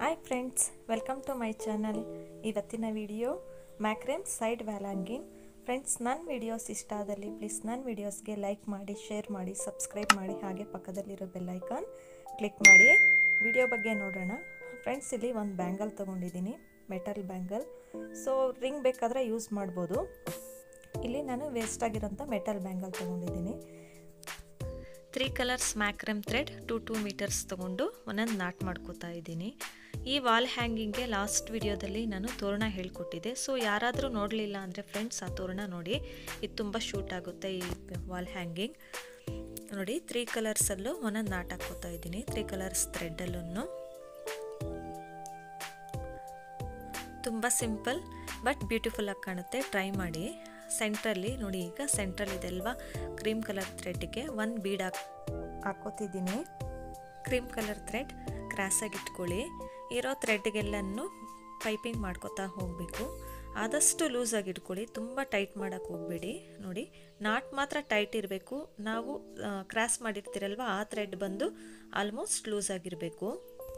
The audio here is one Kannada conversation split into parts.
hi friends welcome to my channel ಇವತ್ತಿನ video macrame side wall hanging friends ನನ್ನ ವಿಡಿಯೋಸ್ ಇಷ್ಟ ಆದಲ್ಲಿ ಪ್ಲೀಸ್ ನನ್ನ ವಿಡಿಯೋಸ್ಗೆ ಲೈಕ್ ಮಾಡಿ ಶೇರ್ ಮಾಡಿ ಸಬ್ಸ್ಕ್ರೈಬ್ ಮಾಡಿ ಹಾಗೆ ಪಕ್ಕದಲ್ಲಿರೋ ಬೆಲ್ಲೈಕಾನ್ ಕ್ಲಿಕ್ ಮಾಡಿ ವಿಡಿಯೋ ಬಗ್ಗೆ ನೋಡೋಣ ಫ್ರೆಂಡ್ಸ್ ಇಲ್ಲಿ ಒಂದು ಬ್ಯಾಂಗಲ್ ತೊಗೊಂಡಿದ್ದೀನಿ ಮೆಟಲ್ ಬ್ಯಾಂಗಲ್ ಸೊ ರಿಂಗ್ ಬೇಕಾದರೆ ಯೂಸ್ ಮಾಡ್ಬೋದು ಇಲ್ಲಿ ನಾನು ವೇಸ್ಟ್ ಆಗಿರೋಂಥ ಮೆಟಲ್ ಬ್ಯಾಂಗಲ್ ತೊಗೊಂಡಿದ್ದೀನಿ three colours macrame thread two two metres ತೊಗೊಂಡು ಒಂದೊಂದು ನಾಟ್ ಮಾಡ್ಕೋತಾ ಇದ್ದೀನಿ ಈ ವಾಲ್ ಹ್ಯಾಂಗಿಂಗ್ಗೆ ಲಾಸ್ಟ್ ವಿಡಿಯೋದಲ್ಲಿ ನಾನು ತೋರಣ ಹೇಳ್ಕೊಟ್ಟಿದ್ದೆ ಸೊ ಯಾರಾದರೂ ನೋಡಲಿಲ್ಲ ಅಂದರೆ ಫ್ರೆಂಡ್ಸ್ ಆ ತೋರಣ ನೋಡಿ ಇದು ತುಂಬ ಶೂಟ್ ಆಗುತ್ತೆ ಈ ವಾಲ್ ಹ್ಯಾಂಗಿಂಗ್ ನೋಡಿ ತ್ರೀ ಕಲರ್ಸಲ್ಲೂ ಒಂದೊಂದು ನಾಟ್ ಹಾಕ್ಕೋತಾ ಇದ್ದೀನಿ ತ್ರೀ ಕಲರ್ಸ್ ಥ್ರೆಡ್ಡಲ್ಲೂ ತುಂಬ ಸಿಂಪಲ್ ಬಟ್ ಬ್ಯೂಟಿಫುಲ್ ಆಗಿ ಕಾಣುತ್ತೆ ಟ್ರೈ ಮಾಡಿ ಸೆಂಟ್ರಲ್ಲಿ ನೋಡಿ ಈಗ ಸೆಂಟ್ರಲ್ ಇದೆಲ್ವಾ ಕ್ರೀಮ್ ಕಲರ್ ಥ್ರೆಡ್ಗೆ ಒಂದು ಬೀಡ್ ಹಾಕ್ ಹಾಕೋತಿದ್ದೀನಿ ಕ್ರೀಮ್ ಕಲರ್ ಥ್ರೆಡ್ ಕ್ರಾಸಾಗಿ ಇಟ್ಕೊಳ್ಳಿ ಇರೋ ಥ್ರೆಡ್ಗೆಲ್ಲನೂ ಪೈಪಿಂಗ್ ಮಾಡ್ಕೊತಾ ಹೋಗಬೇಕು ಆದಷ್ಟು ಲೂಸಾಗಿ ಇಟ್ಕೊಳ್ಳಿ ತುಂಬ ಟೈಟ್ ಮಾಡೋಕ್ಕೆ ಹೋಗಬೇಡಿ ನೋಡಿ ನಾಟ್ ಮಾತ್ರ ಟೈಟ್ ಇರಬೇಕು ನಾವು ಕ್ರಾಸ್ ಮಾಡಿರ್ತೀರಲ್ವ ಆ ಥ್ರೆಡ್ ಬಂದು ಆಲ್ಮೋಸ್ಟ್ ಲೂಸ್ ಆಗಿರಬೇಕು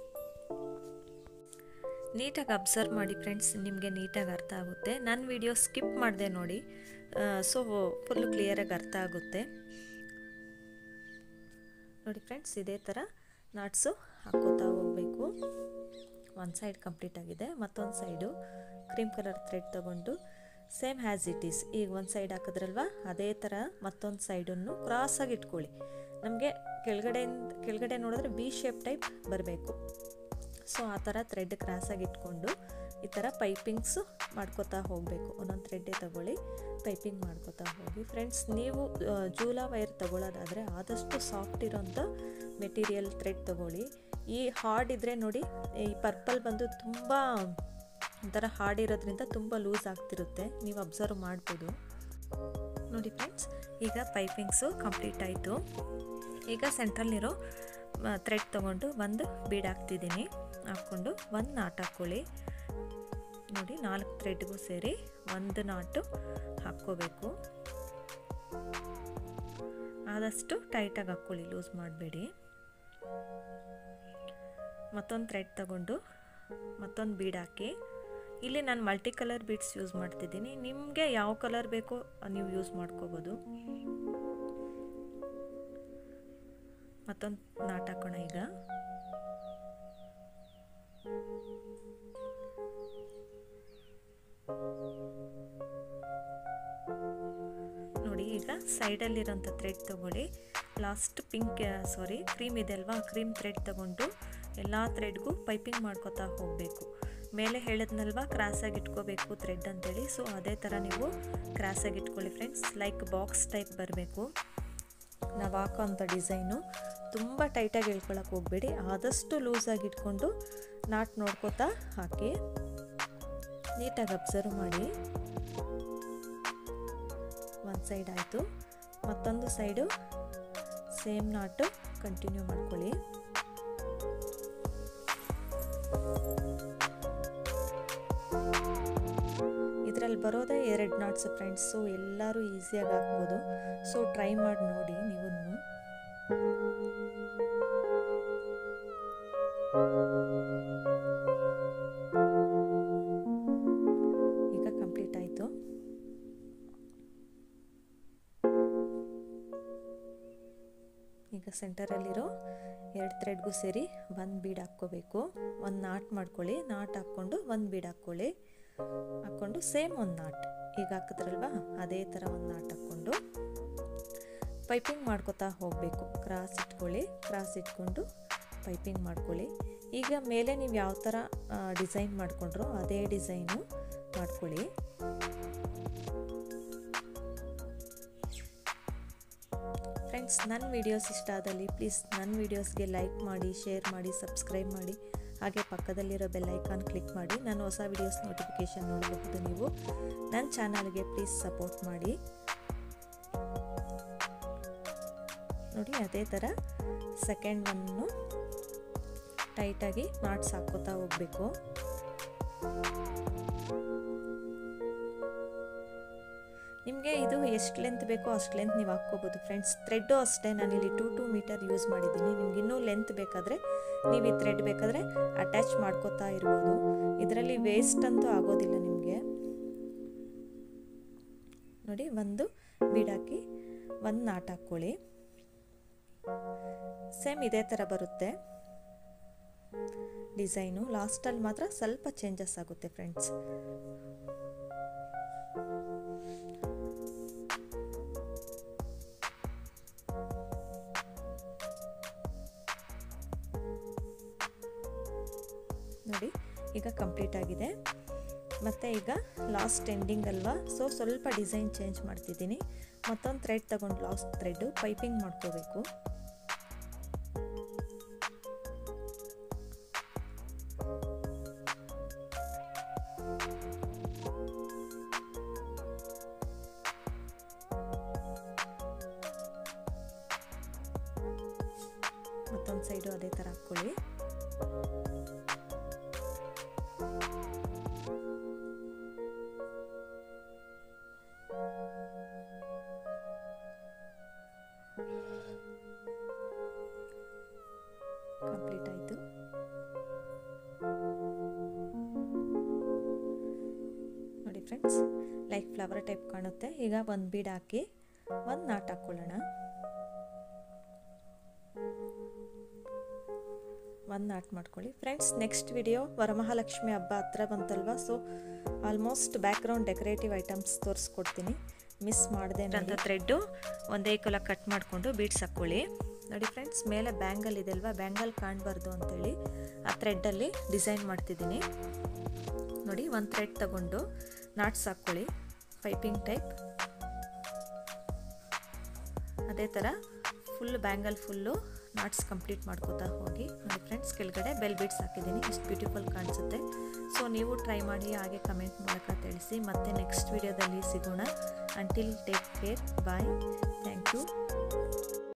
ನೀಟಾಗಿ ಅಬ್ಸರ್ವ್ ಮಾಡಿ ಫ್ರೆಂಡ್ಸ್ ನಿಮಗೆ ನೀಟಾಗಿ ಅರ್ಥ ಆಗುತ್ತೆ ನನ್ನ ವಿಡಿಯೋ ಸ್ಕಿಪ್ ಮಾಡಿದೆ ನೋಡಿ ಸೊ ಫುಲ್ಲು ಕ್ಲಿಯರಾಗಿ ಅರ್ಥ ಆಗುತ್ತೆ ನೋಡಿ ಫ್ರೆಂಡ್ಸ್ ಇದೇ ಥರ ನಾಟ್ಸು ಹಾಕೋತಾ ಹೋಗಬೇಕು ಒಂದು ಸೈಡ್ ಕಂಪ್ಲೀಟ್ ಆಗಿದೆ ಮತ್ತೊಂದು ಸೈಡು ಕ್ರೀಮ್ ಕಲರ್ ಥ್ರೆಡ್ ತೊಗೊಂಡು ಸೇಮ್ ಹ್ಯಾಸ್ ಇಟ್ ಈಸ್ ಈಗ ಒಂದು ಸೈಡ್ ಹಾಕಿದ್ರಲ್ವ ಅದೇ ಥರ ಮತ್ತೊಂದು ಸೈಡನ್ನು ಕ್ರಾಸಾಗಿ ಇಟ್ಕೊಳ್ಳಿ ನಮಗೆ ಕೆಳಗಡೆಯಿಂದ ಕೆಳಗಡೆ ನೋಡಿದ್ರೆ ಬಿ ಶೇಪ್ ಟೈಪ್ ಬರಬೇಕು ಸೊ ಆ ಥರ ಥ್ರೆಡ್ ಕ್ರಾಸಾಗಿ ಇಟ್ಕೊಂಡು ಈ ಥರ ಪೈಪಿಂಗ್ಸು ಮಾಡ್ಕೋತಾ ಹೋಗಬೇಕು ಒಂದೊಂದು ಥ್ರೆಡ್ಡೇ ತಗೊಳ್ಳಿ ಪೈಪಿಂಗ್ ಮಾಡ್ಕೋತಾ ಹೋಗಿ ಫ್ರೆಂಡ್ಸ್ ನೀವು ಜೂಲಾ ವೈರ್ ತಗೊಳ್ಳೋದಾದರೆ ಆದಷ್ಟು ಸಾಫ್ಟ್ ಇರೋಂಥ ಮೆಟೀರಿಯಲ್ ಥ್ರೆಡ್ ತಗೊಳ್ಳಿ ಈ ಹಾರ್ಡ್ ಇದ್ದರೆ ನೋಡಿ ಈ ಪರ್ಪಲ್ ಬಂದು ತುಂಬ ಒಂಥರ ಹಾರ್ಡ್ ಇರೋದ್ರಿಂದ ತುಂಬ ಲೂಸ್ ಆಗ್ತಿರುತ್ತೆ ನೀವು ಅಬ್ಸರ್ವ್ ಮಾಡ್ಬೋದು ನೋಡಿ ಫ್ರೆಂಡ್ಸ್ ಈಗ ಪೈಪಿಂಗ್ಸು ಕಂಪ್ಲೀಟ್ ಆಯಿತು ಈಗ ಸೆಂಟ್ರಲ್ಲಿರೋ ಥ್ರೆಡ್ ತೊಗೊಂಡು ಒಂದು ಬೀಡ್ ಹಾಕ್ತಿದ್ದೀನಿ ಹಾಕ್ಕೊಂಡು ಒಂದು ನಾಟ್ ಹಾಕ್ಕೊಳ್ಳಿ ನೋಡಿ ನಾಲ್ಕು ಥ್ರೆಡ್ಗೂ ಸೇರಿ ಒಂದು ನಾಟು ಹಾಕ್ಕೋಬೇಕು ಆದಷ್ಟು ಟೈಟಾಗಿ ಹಾಕ್ಕೊಳ್ಳಿ ಲೂಸ್ ಮಾಡಬೇಡಿ ಮತ್ತೊಂದು ಥ್ರೆಡ್ ತಗೊಂಡು ಮತ್ತೊಂದು ಬೀಡ್ ಹಾಕಿ ಇಲ್ಲಿ ನಾನು ಮಲ್ಟಿ ಕಲರ್ ಬೀಡ್ಸ್ ಯೂಸ್ ಮಾಡ್ತಿದ್ದೀನಿ ನಿಮಗೆ ಯಾವ ಕಲರ್ ಬೇಕೋ ನೀವು ಯೂಸ್ ಮಾಡ್ಕೋಬೋದು ಮತ್ತೊಂದು ನಾಟ್ ಹಾಕೋಣ ಈಗ ನೋಡಿ ಈಗ ಸೈಡಲ್ಲಿರೋಂಥ ಥ್ರೆಡ್ ತಗೊಳ್ಳಿ ಲಾಸ್ಟ್ ಪಿಂಕ್ ಸಾರಿ ಕ್ರೀಮ್ ಇದೆ ಅಲ್ವಾ ಕ್ರೀಮ್ ಥ್ರೆಡ್ ತಗೊಂಡು ಎಲ್ಲ ಥ್ರೆಡ್ಗೂ ಪೈಪಿಂಗ್ ಮಾಡ್ಕೋತಾ ಹೋಗಬೇಕು ಮೇಲೆ ಹೇಳಿದ್ನಲ್ವಾ ಕ್ರಾಸಾಗಿ ಇಟ್ಕೋಬೇಕು ಥ್ರೆಡ್ ಅಂತೇಳಿ ಸೊ ಅದೇ ಥರ ನೀವು ಕ್ರಾಸಾಗಿ ಇಟ್ಕೊಳ್ಳಿ ಫ್ರೆಂಡ್ಸ್ ಲೈಕ್ ಬಾಕ್ಸ್ ಟೈಪ್ ಬರಬೇಕು ನಾವು ಹಾಕೋಂಥ ಡಿಸೈನು ತುಂಬ ಟೈಟಾಗಿ ಹೇಳ್ಕೊಳಕ್ಕೆ ಹೋಗಬೇಡಿ ಆದಷ್ಟು ಲೂಸಾಗಿ ಇಟ್ಕೊಂಡು ನಾಟ್ ನೋಡ್ಕೋತಾ ಹಾಕಿ ನೀಟಾಗಿ ಅಬ್ಸರ್ವ್ ಮಾಡಿ ಒಂದು ಸೈಡ್ ಆಯಿತು ಮತ್ತೊಂದು ಸೈಡು ಸೇಮ್ ನಾಟು ಕಂಟಿನ್ಯೂ ಮಾಡ್ಕೊಳ್ಳಿ ಇದರಲ್ಲಿ ಬರೋದೇ ಎರಡು ನಾಟ್ಸ್ ಫ್ರೆಂಡ್ಸು ಎಲ್ಲರೂ ಈಸಿಯಾಗಿ ಹಾಕ್ಬೋದು ಸೊ ಟ್ರೈ ಮಾಡಿ ನೋಡಿ ನೀವು ಈಗ ಕಂಪ್ಲೀಟ್ ಆಯಿತು ಈಗ ಸೆಂಟರಲ್ಲಿರೋ ಎರಡು ಥ್ರೆಡ್ಗೂ ಸೇರಿ ಒಂದು ಬೀಡ್ ಹಾಕ್ಕೋಬೇಕು ಒಂದು ನಾಟ್ ಮಾಡ್ಕೊಳ್ಳಿ ನಾಟ್ ಹಾಕ್ಕೊಂಡು ಒಂದು ಬೀಡ್ ಹಾಕ್ಕೊಳ್ಳಿ ಹಾಕ್ಕೊಂಡು ಸೇಮ್ ಒಂದು ನಾಟ್ ಈಗ ಹಾಕಿದ್ರಲ್ವಾ ಅದೇ ಥರ ಒಂದು ನಾಟ್ ಹಾಕ್ಕೊಂಡು ಪೈಪಿಂಗ್ ಮಾಡ್ಕೋತಾ ಹೋಗಬೇಕು ಕ್ರಾಸ್ ಇಟ್ಕೊಳ್ಳಿ ಕ್ರಾಸ್ ಇಟ್ಕೊಂಡು ಪೈಪಿಂಗ್ ಮಾಡ್ಕೊಳ್ಳಿ ಈಗ ಮೇಲೆ ನೀವು ಯಾವ ಥರ ಡಿಸೈನ್ ಮಾಡಿಕೊಂಡ್ರೋ ಅದೇ ಡಿಸೈನು ಮಾಡ್ಕೊಳ್ಳಿ ಫ್ರೆಂಡ್ಸ್ ನನ್ನ ವೀಡಿಯೋಸ್ ಇಷ್ಟ ಆದಲ್ಲಿ ಪ್ಲೀಸ್ ನನ್ನ ವೀಡಿಯೋಸ್ಗೆ ಲೈಕ್ ಮಾಡಿ ಶೇರ್ ಮಾಡಿ ಸಬ್ಸ್ಕ್ರೈಬ್ ಮಾಡಿ ಹಾಗೆ ಪಕ್ಕದಲ್ಲಿರೋ ಬೆಲ್ ಐಕಾನ್ ಕ್ಲಿಕ್ ಮಾಡಿ ನಾನು ಹೊಸ ವೀಡಿಯೋಸ್ ನೋಟಿಫಿಕೇಷನ್ ನೋಡಬಹುದು ನೀವು ನನ್ನ ಚಾನಲ್ಗೆ ಪ್ಲೀಸ್ ಸಪೋರ್ಟ್ ಮಾಡಿ ನೋಡಿ ಅದೇ ಥರ ಸೆಕೆಂಡ್ ಒನ್ನು ಟೈಟಾಗಿ ನಾಟ್ಸ್ ಹಾಕ್ಕೋತಾ ಹೋಗಬೇಕು ನಿಮಗೆ ಇದು ಎಷ್ಟು ಲೆಂತ್ ಬೇಕೋ ಅಷ್ಟು ಲೆಂತ್ ನೀವು ಹಾಕ್ಕೋಬೋದು ಫ್ರೆಂಡ್ಸ್ ಥ್ರೆಡ್ಡು ಅಷ್ಟೇ ನಾನಿಲ್ಲಿ ಟೂ ಟೂ ಮೀಟರ್ ಯೂಸ್ ಮಾಡಿದ್ದೀನಿ ನಿಮ್ಗೆ ಇನ್ನೂ ಲೆಂತ್ ಬೇಕಾದರೆ ನೀವು ಈ ಥ್ರೆಡ್ ಬೇಕಾದರೆ ಅಟ್ಯಾಚ್ ಮಾಡ್ಕೋತಾ ಇರ್ಬೋದು ಇದರಲ್ಲಿ ವೇಸ್ಟ್ ಅಂತೂ ಆಗೋದಿಲ್ಲ ನಿಮಗೆ ನೋಡಿ ಒಂದು ಬೀಡಾಕಿ ಒಂದು ನಾಟ್ ಹಾಕ್ಕೊಳ್ಳಿ ಸೇಮ್ ಇದೇ ಥರ ಬರುತ್ತೆ ಡಿಸೈನು ಲಾಸ್ಟಲ್ಲಿ ಮಾತ್ರ ಸ್ವಲ್ಪ ಚೇಂಜಸ್ ಆಗುತ್ತೆ ಫ್ರೆಂಡ್ಸ್ ನೋಡಿ ಈಗ ಕಂಪ್ಲೀಟ್ ಆಗಿದೆ ಮತ್ತು ಈಗ ಲಾಸ್ಟ್ ಎಂಡಿಂಗ್ ಅಲ್ವಾ ಸೊ ಸ್ವಲ್ಪ ಡಿಸೈನ್ ಚೇಂಜ್ ಮಾಡ್ತಿದ್ದೀನಿ ಮತ್ತೊಂದು ಥ್ರೆಡ್ ತಗೊಂಡು ಲಾಸ್ಟ್ ಥ್ರೆಡ್ಡು ಪೈಪಿಂಗ್ ಮಾಡ್ಕೋಬೇಕು ಮತ್ತೊಂದು ಸೈಡು ಅದೇ ಥರ ಹಾಕ್ಕೊಳ್ಳಿ ಕಂಪ್ಲೀಟ್ ಆಯಿತು ನೋಡಿ ಫ್ರೆಂಡ್ಸ್ ಲೈಕ್ ಫ್ಲವರ್ ಟೈಪ್ ಕಾಣುತ್ತೆ ಈಗ ಒಂದು ಬೀಡ್ ಹಾಕಿ ಒಂದು ನಾಟ್ ಹಾಕ್ಕೊಳ್ಳೋಣ ಒಂದು ನಾಟ್ ಮಾಡ್ಕೊಳ್ಳಿ ಫ್ರೆಂಡ್ಸ್ ನೆಕ್ಸ್ಟ್ ವಿಡಿಯೋ ವರಮಹಾಲಕ್ಷ್ಮಿ ಹಬ್ಬ ಹತ್ರ ಬಂತಲ್ವಾ so almost background decorative items ತೋರಿಸ್ಕೊಡ್ತೀನಿ ಮಿಸ್ ಮಾಡಿದೆ ಅಂತ ಥ್ರೆಡ್ಡು ಒಂದೇ ಕುಲ ಕಟ್ ಮಾಡಿಕೊಂಡು ಬೀಡ್ಸ್ ಹಾಕ್ಕೊಳ್ಳಿ ನೋಡಿ ಫ್ರೆಂಡ್ಸ್ ಮೇಲೆ ಬ್ಯಾಂಗಲ್ ಇದೆ ಅಲ್ವಾ ಬ್ಯಾಂಗಲ್ ಕಾಣಬಾರ್ದು ಅಂತೇಳಿ ಆ ಥ್ರೆಡ್ಡಲ್ಲಿ ಡಿಸೈನ್ ಮಾಡ್ತಿದ್ದೀನಿ ನೋಡಿ ಒಂದು ಥ್ರೆಡ್ ತಗೊಂಡು ನಾಟ್ಸ್ ಹಾಕ್ಕೊಳ್ಳಿ ಪೈಪಿಂಗ್ ಟೈಪ್ ಅದೇ ಥರ full bangle full knots complete ಮಾಡ್ಕೋತಾ ಹೋಗಿ ನೋಡಿ ಫ್ರೆಂಡ್ಸ್ ಕೆಳಗಡೆ ಬೆಲ್ ಬೀಡ್ಸ್ ಹಾಕಿದ್ದೀನಿ ಎಷ್ಟು ಬ್ಯೂಟಿಫುಲ್ ಕಾಣಿಸುತ್ತೆ ಸೊ ನೀವು ಟ್ರೈ ಮಾಡಿ ಹಾಗೆ ಕಮೆಂಟ್ ಮೂಲಕ ತಿಳಿಸಿ ಮತ್ತೆ ನೆಕ್ಸ್ಟ್ ವಿಡಿಯೋದಲ್ಲಿ ಸಿಗೋಣ until take care bye thank you